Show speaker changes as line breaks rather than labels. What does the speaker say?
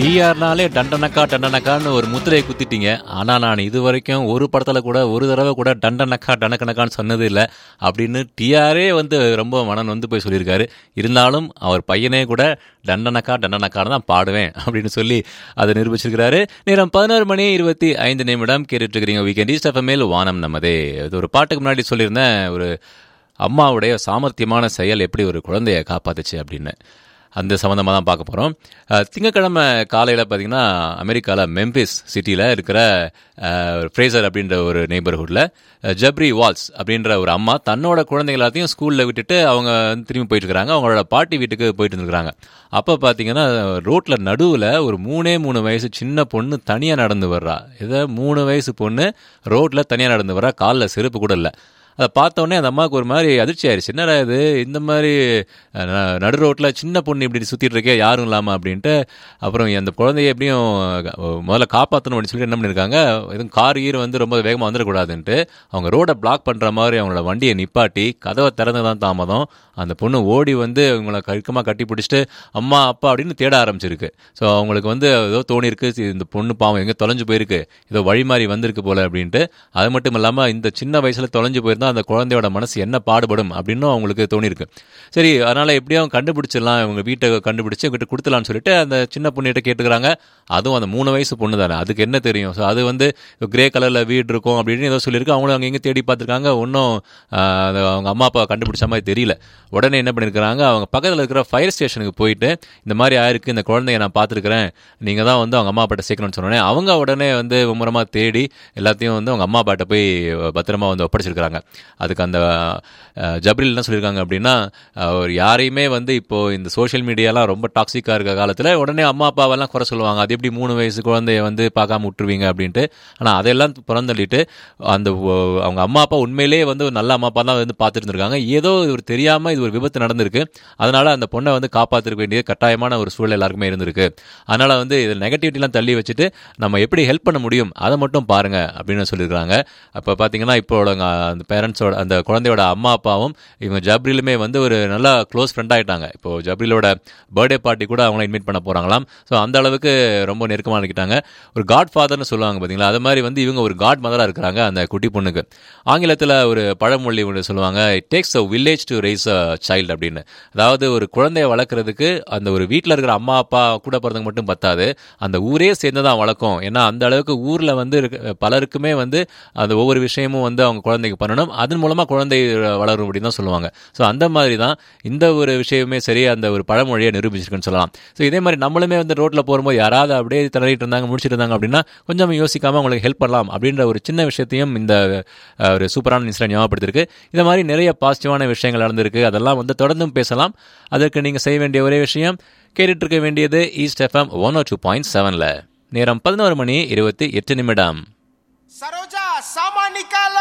டிஆர்னாலே டண்டனக்கா டண்டனக்கான்னு ஒரு முத்திரையை குத்திட்டீங்க ஆனால் நான் இது வரைக்கும் ஒரு படத்தில் கூட ஒரு தடவை கூட டண்டனக்கா டனக்கனக்கான்னு சொன்னது இல்லை அப்படின்னு டிஆரே வந்து ரொம்ப மனம் வந்து போய் சொல்லியிருக்காரு இருந்தாலும் அவர் பையனே கூட டண்டனக்கா டண்டனக்கான்னு தான் பாடுவேன் அப்படின்னு சொல்லி அதை நிரூபிச்சிருக்கிறாரு நேரம் பதினோரு மணி இருபத்தி ஐந்து நிமிடம் கேட்டுட்டு இருக்கிறீங்க வீக்கெண்ட் ஈஸ்ட் எஃப்எம் மேல் வானம் நமதே இது ஒரு பாட்டுக்கு முன்னாடி சொல்லியிருந்தேன் ஒரு அம்மாவுடைய சாமர்த்தியமான செயல் எப்படி ஒரு குழந்தைய காப்பாத்துச்சு அப்படின்னு அந்த சம்மந்தமாக தான் பார்க்க போகிறோம் திங்கக்கிழமை காலையில் பார்த்தீங்கன்னா அமெரிக்காவில் மெம்பிஸ் சிட்டியில் இருக்கிற அஹ், ஃப்ரேசர் அப்படின்ற ஒரு நெய்பர்ஹுட்டில் ஜப்ரி வால்ஸ் அப்படின்ற ஒரு அம்மா தன்னோட குழந்தைங்க எல்லாத்தையும் ஸ்கூலில் விட்டுட்டு அவங்க வந்து திரும்பி போயிட்டு இருக்காங்க அவங்களோட பாட்டி வீட்டுக்கு போயிட்டு இருந்திருக்காங்க அப்போ பார்த்தீங்கன்னா ரோட்டில் நடுவில் ஒரு மூணே மூணு வயசு சின்ன பொண்ணு தனியாக நடந்து வர்றா இதை மூணு வயசு பொண்ணு ரோட்டில் தனியாக நடந்து வர்றா காலில் செருப்பு கூட இல்லை அதை பார்த்த உடனே அந்த அம்மாவுக்கு ஒரு மாதிரி அதிர்ச்சி ஆயிடுச்சு என்னடா இது இந்த மாதிரி அஹ், ந- நடு ரோட்டில் சின்ன பொண்ணு இப்படி சுற்றிட்டு இருக்கே யாரும் இல்லாமல் அப்படின்ட்டு அப்புறம் அந்த குழந்தைய எப்படியும் அஹ், முதல்ல காப்பாற்றணும் அப்படின்னு சொல்லி என்ன பண்ணியிருக்காங்க எதுவும் கார் ஈர் வந்து ரொம்ப வேகமாக வந்துடக்கூடாதுன்ட்டு அவங்க ரோடை பிளாக் பண்ணுற மாதிரி அவங்களோட வண்டியை நிப்பாட்டி கதவை திறந்து தான் தாமதம் அந்த பொண்ணு ஓடி வந்து அவங்கள கருக்கமாக கட்டி பிடிச்சிட்டு அம்மா அப்பா அப்படின்னு தேட ஆரம்பிச்சிருக்கு ஸோ அவங்களுக்கு வந்து ஏதோ தோணிருக்கு சி- இந்த பொண்ணு பாவம் எங்கே தொலைஞ்சு போயிருக்கு ஏதோ வழி மாறி வந்திருக்கு போல அப்படின்ட்டு அது மட்டும் இல்லாமல் இந்த சின்ன வயசில் தொலைஞ்சு போயிருந்தா அந்த குழந்தையோட மனசு என்ன பாடுபடும் அப்படின்னும் அவங்களுக்கு தோணிருக்கு சரி அதனால் எப்படியும் கண்டுபிடிச்சிடலாம் இவங்க வீட்டை கண்டுபிடிச்சு இவங்ககிட்ட கொடுத்துலான்னு சொல்லிட்டு அந்த சின்ன பொண்ணுகிட்ட கேட்டுக்கிறாங்க அதுவும் அந்த மூணு வயசு பொண்ணு தானே அதுக்கு என்ன தெரியும் ஸோ அது வந்து கிரே கலரில் வீடு இருக்கும் அப்படின்னு ஏதோ சொல்லியிருக்கு அவங்களும் அங்கே இங்கே தேடி பார்த்துருக்காங்க ஒன்றும் அவங்க அம்மா அப்பா கண்டுபிடிச்ச மாதிரி தெரியல உடனே என்ன பண்ணியிருக்கிறாங்க அவங்க பக்கத்தில் இருக்கிற ஃபயர் ஸ்டேஷனுக்கு போயிட்டு இந்த மாதிரி ஆயிருக்கு இந்த குழந்தைய நான் பார்த்துருக்குறேன் நீங்கள் தான் வந்து அவங்க அம்மா அப்பாட்ட சேர்க்கணும்னு சொன்னோடனே அவங்க உடனே வந்து மும்முரமாக தேடி எல்லாத்தையும் வந்து அவங்க அம்மா அப்பாட்ட போய் பத்திரமா வந்து ஒப்படைச்சிருக்கிறாங்க அதுக்கு அந்த அஹ், ஜப்ரில் என்ன சொல்லியிருக்காங்க அப்படின்னா அவர் யாரையுமே வந்து இப்போ இந்த சோஷியல் மீடியாலாம் ரொம்ப டாக்ஸிக்காக இருக்க காலத்தில் உடனே அம்மா அப்பாவெல்லாம் குறை சொல்லுவாங்க அது எப்படி மூணு வயசு குழந்தைய வந்து பார்க்காம விட்டுருவீங்க அப்படின்ட்டு ஆனால் அதெல்லாம் புறந்தள்ளிட்டு அந்த ஒ- அவங்க அம்மா அப்பா உண்மையிலேயே வந்து ஒரு நல்ல அம்மா அப்பா தான் வந்து பார்த்துட்டு இருந்திருக்காங்க ஏதோ ஒரு தெரியாமல் இது ஒரு விபத்து நடந்திருக்கு அதனால அந்த பொண்ணை வந்து காப்பாற்றிருக்க வேண்டியது கட்டாயமான ஒரு சூழல் எல்லாருக்குமே இருந்திருக்கு அதனால வந்து இதில் நெகட்டிவிட்டிலாம் தள்ளி வச்சுட்டு நம்ம எப்படி ஹெல்ப் பண்ண முடியும் அதை மட்டும் பாருங்க அப்படின்னு சொல்லியிருக்காங்க அப்போ பார்த்தீங்கன்னா இப்போ அந்த பேரண்ட்ஸோட அந்த குழந்தையோட அம்மா அப்பாவும் இவங்க ஜப்ரிலுமே வந்து ஒரு நல்ல க்ளோஸ் ஃப்ரெண்ட் ஆயிட்டாங்க இப்போ ஜப்ரிலோட பர்த்டே பார்ட்டி கூட அவங்கள இன்வைட் பண்ண போறாங்களாம் ஸோ அந்த அளவுக்கு ரொம்ப நெருக்கமாக இருக்கிட்டாங்க ஒரு காட் ஃபாதர்னு சொல்லுவாங்க பார்த்தீங்களா அது மாதிரி வந்து இவங்க ஒரு காட் மதராக இருக்கிறாங்க அந்த குட்டி பொண்ணுக்கு ஆங்கிலத்தில் ஒரு பழமொழி ஒன்று சொல்லுவாங்க it takes a village to raise a child அப்படின்னு அதாவது ஒரு குழந்தைய வளர்க்குறதுக்கு அந்த ஒரு வீட்டில் இருக்கிற அம்மா அப்பா கூட பிறந்தவங்க மட்டும் பத்தாது அந்த ஊரே சேர்ந்து தான் வளர்க்கும் ஏன்னா அந்த அளவுக்கு ஊரில் வந்து இருக்க- பலருக்குமே வந்து அந்த ஒவ்வொரு விஷயமும் வந்து அவங்க குழந்தைக்கு பண்ணணும் அதன் மூலமாக குழந்தை வளரும் அப்படின்னு தான் சொல்லுவாங்க ஸோ அந்த மாதிரி தான் இந்த ஒரு விஷயமே சரி அந்த ஒரு பழமொழியை நிரூபிச்சிருக்குன்னு சொல்லலாம் ஸோ இதே மாதிரி நம்மளுமே வந்து ரோட்டில் போகும்போது யாராவது அப்படியே திணறிட்டு இருந்தாங்க முடிச்சிட்டு இருந்தாங்க அப்படின்னா கொஞ்சம் யோசிக்காமல் அவங்களுக்கு ஹெல்ப் பண்ணலாம் அப்படின்ற ஒரு சின்ன விஷயத்தையும் இந்த அஹ், ஒரு சூப்பரான இன்சிடென்ட் ஞாபகப்படுத்திருக்கு இந்த மாதிரி நிறைய பாசிட்டிவான விஷயங்கள் நடந்திருக்கு அதெல்லாம் வந்து தொடர்ந்தும் பேசலாம் அதற்கு நீங்கள் செய்ய வேண்டிய ஒரே விஷயம் கேட்டுட்டு இருக்க வேண்டியது East FM one O two point செவனில் நேரம் பதினோரு மணி இருபத்தி எட்டு நிமிடம்
सरोजा सामान निकाल